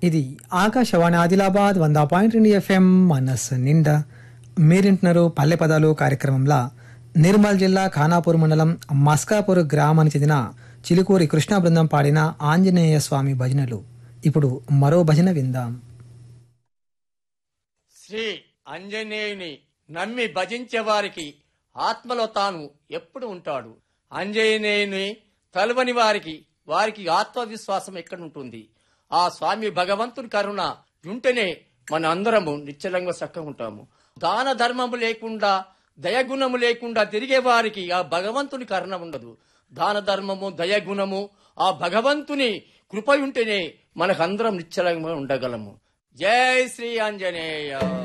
ఇది ఆకాశవాణి ఆదిలాబాద్ వంద పాయింట్ రెండు ఎఫ్ఎం మనస్సు నిండా మీరింటున్నారు పల్లె పదాలు కార్యక్రమంలో నిర్మల్ జిల్లా ఖానాపూర్ మండలం మస్కాపూర్ గ్రామానికి చెందిన చిలుకూరి కృష్ణ బృందం పాడిన ఆంజనేయ స్వామి భజనలు ఇప్పుడు మరో భజన విందాం శ్రీ అంజనేయుని నమ్మి భజించే వారికి ఆత్మలో తాను ఎప్పుడు ఉంటాడు అంజనేయుని తలువని వారికి వారికి ఆత్మవిశ్వాసం ఎక్కడుంటుంది ఆ స్వామి భగవంతుని కరుణ ఉంటేనే మన అందరము నిశ్చలంగా చక్కగా ఉంటాము దాన ధర్మము లేకుండా దయగుణము లేకుండా తిరిగే వారికి ఆ భగవంతుని కరుణ ఉండదు దాన ధర్మము దయగుణము ఆ భగవంతుని కృప ఉంటేనే మనకందరం నిశ్చలంగా ఉండగలము జై శ్రీ ఆంజనేయ